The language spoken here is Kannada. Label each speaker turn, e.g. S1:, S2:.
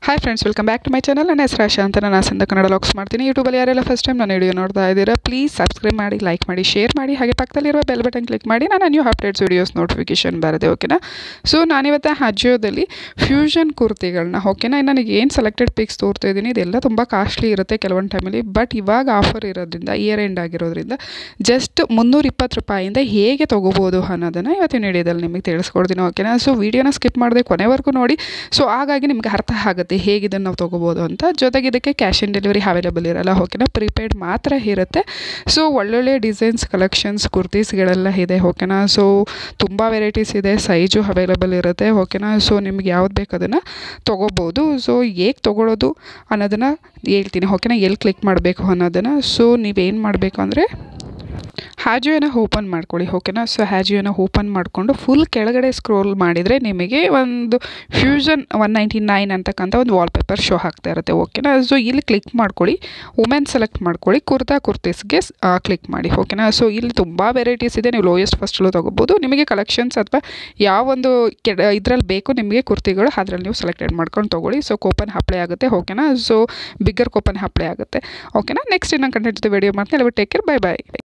S1: hi friends welcome back to my channel ನನ್ನ ಹೆಸರು ಆಶಾ ಅಂತ ನಾನು ಆಸಂದ ಕನ್ನಡ ಲಾಕ್ಸ್ ಮಾಡ್ತೀನಿ ಯೂಟ್ಯೂಬಲ್ಲಿ ಯಾರೆಲ್ಲ ಫಸ್ಟ್ ಟೈಮ್ ನಾನು ವಿಡಿಯೋ ನೋಡ್ತಾ ಇದ್ದೀರಾ ಪ್ಲೀಸ್ ಸಬ್ಸ್ಕ್ರೈಬ್ ಮಾಡಿ ಲೈಕ್ ಮಾಡಿ ಶೇರ್ ಮಾಡಿ ಹಾಗೆ ಪಕ್ಕದಲ್ಲಿರುವ ಬೆಲ್ ಬಟನ್ ಕ್ಲಿಕ್ ಮಾಡಿ ನಾನು ನ್ಯೂ ಅಪ್ಡೇಟ್ಸ್ ವೀಡಿಯೋಸ್ ನೋಟಿಫಿಕೇಶನ್ ಬರುತ್ತೆ ಓಕೆನಾ ಸೊ ನಾನಿವತ್ತು ಅಜಿಯೋದಲ್ಲಿ ಫ್ಯೂಷನ್ ಕುರ್ತಿಗಳನ್ನ ಓಕೆನಾ ನನಗೆ ಏನು ಸೆಲೆಕ್ಟೆಡ್ ಪಿಕ್ಸ್ ತೋರ್ತಾ ಇದ್ದೀನಿ ಇದೆಲ್ಲ ತುಂಬ ಕಾಸ್ಟ್ಲಿ ಇರುತ್ತೆ ಕೆಲವೊಂದು ಟೈಮಲ್ಲಿ ಬಟ್ ಇವಾಗ ಆಫರ್ ಇರೋದ್ರಿಂದ ಇಯರ್ ಎಂಡ್ ಆಗಿರೋದ್ರಿಂದ ಜಸ್ಟ್ ಮುನ್ನೂರ ಇಪ್ಪತ್ತು ರೂಪಾಯಿಂದ ಹೇಗೆ ತೊಗೋಬೋದು ಅನ್ನೋದನ್ನು ಇವತ್ತಿನ ವಿಡಿಯೋದಲ್ಲಿ ನಿಮಗೆ ತಿಳಿಸ್ಕೊಡ್ತೀನಿ ಓಕೆನಾ ಸೊ ವೀಡಿಯೋನ ಸ್ಕಿಪ್ ಮಾಡದೆ ಕೊನೆವರೆಗೂ ನೋಡಿ ಸೊ ಹಾಗಾಗಿ ನಿಮ್ಗೆ ಅರ್ಥ ಆಗುತ್ತೆ ಹೇಗೆ ಇದನ್ನು ನಾವು ತೊಗೋಬೋದು ಅಂತ ಜೊತೆಗೆ ಇದಕ್ಕೆ ಕ್ಯಾಶ್ ಆನ್ ಡೆಲಿವರಿ ಅವೈಲೇಬಲ್ ಇರಲ್ಲ ಓಕೆನಾ ಪ್ರೀಪೇಯ್ಡ್ ಮಾತ್ರ ಇರುತ್ತೆ ಸೊ ಒಳ್ಳೊಳ್ಳೆ ಡಿಸೈನ್ಸ್ ಕಲೆಕ್ಷನ್ಸ್ ಕುರ್ತೀಸ್ಗಳೆಲ್ಲ ಇದೆ ಓಕೆನಾ ಸೊ ತುಂಬ ವೆರೈಟೀಸ್ ಇದೆ ಸೈಜು ಅವೈಲೇಬಲ್ ಇರುತ್ತೆ ಓಕೆನಾ ಸೊ ನಿಮ್ಗೆ ಯಾವ್ದು ಬೇಕು ಅದನ್ನು ತೊಗೋಬೋದು ಸೊ ಹೇಗೆ ತೊಗೊಳೋದು ಅನ್ನೋದನ್ನು ಹೇಳ್ತೀನಿ ಓಕೆನಾ ಎಲ್ಲಿ ಕ್ಲಿಕ್ ಮಾಡಬೇಕು ಅನ್ನೋದನ್ನು ಸೊ ನೀವೇನು ಮಾಡಬೇಕು ಅಂದರೆ ಹ್ಯಾಜಿಯೋನ ಓಪನ್ ಮಾಡ್ಕೊಳ್ಳಿ ಓಕೆನಾ ಸೊ ಹ್ಯಾಜಿಯೋನ ಓಪನ್ ಮಾಡಿಕೊಂಡು ಫುಲ್ ಕೆಳಗಡೆ ಸ್ಕ್ರೋಲ್ ಮಾಡಿದರೆ ನಿಮಗೆ ಒಂದು ಫ್ಯೂಷನ್ ಒನ್ ನೈಂಟಿ ನೈನ್ ಅಂತಕ್ಕಂಥ ಒಂದು ವಾಲ್ಪೇಪರ್ ಶೋ ಆಗ್ತಾ ಇರುತ್ತೆ ಓಕೆನಾ ಸೊ ಇಲ್ಲಿ ಕ್ಲಿಕ್ ಮಾಡ್ಕೊಳ್ಳಿ ವುಮೆನ್ ಸೆಲೆಕ್ಟ್ ಮಾಡ್ಕೊಳ್ಳಿ ಕುರ್ತಾ ಕುರ್ತೀಸ್ಗೆ ಕ್ಲಿಕ್ ಮಾಡಿ ಓಕೆನಾ ಸೊ ಇಲ್ಲಿ ತುಂಬ ವೆರೈಟೀಸ್ ಇದೆ ನೀವು ಲೋಯೆಸ್ಟ್ ಫಸ್ಟಲ್ಲೂ ತೊಗೋಬೋದು ನಿಮಗೆ ಕಲೆಕ್ಷನ್ಸ್ ಅಥವಾ ಯಾವೊಂದು ಕೆಡ ಇದರಲ್ಲಿ ಬೇಕು ನಿಮಗೆ ಕುರ್ತಿಗಳು ಅದರಲ್ಲಿ ನೀವು ಸೆಲೆಕ್ಟೆಡ್ ಮಾಡ್ಕೊಂಡು ತೊಗೊಳ್ಳಿ ಸೊ ಕೂಪನ್ ಅಪ್ಲೈ ಆಗುತ್ತೆ ಓಕೆನಾ ಸೊ ಬಿಗ್ಗರ್ ಕೂಪನ್ ಅಪ್ಲೈ ಆಗುತ್ತೆ ಓಕೆನಾ ನೆಕ್ಸ್ಟ್ ಇನ್ನೊಂದು ಕಂಟೆಂಟ್ ಜೊತೆ ವಿಡಿಯೋ ಮಾಡ್ತೀನಿ ಅಲ್ಲಿ ಟೇಕ್ ಕೇರ್ ಬೈ ಬೈ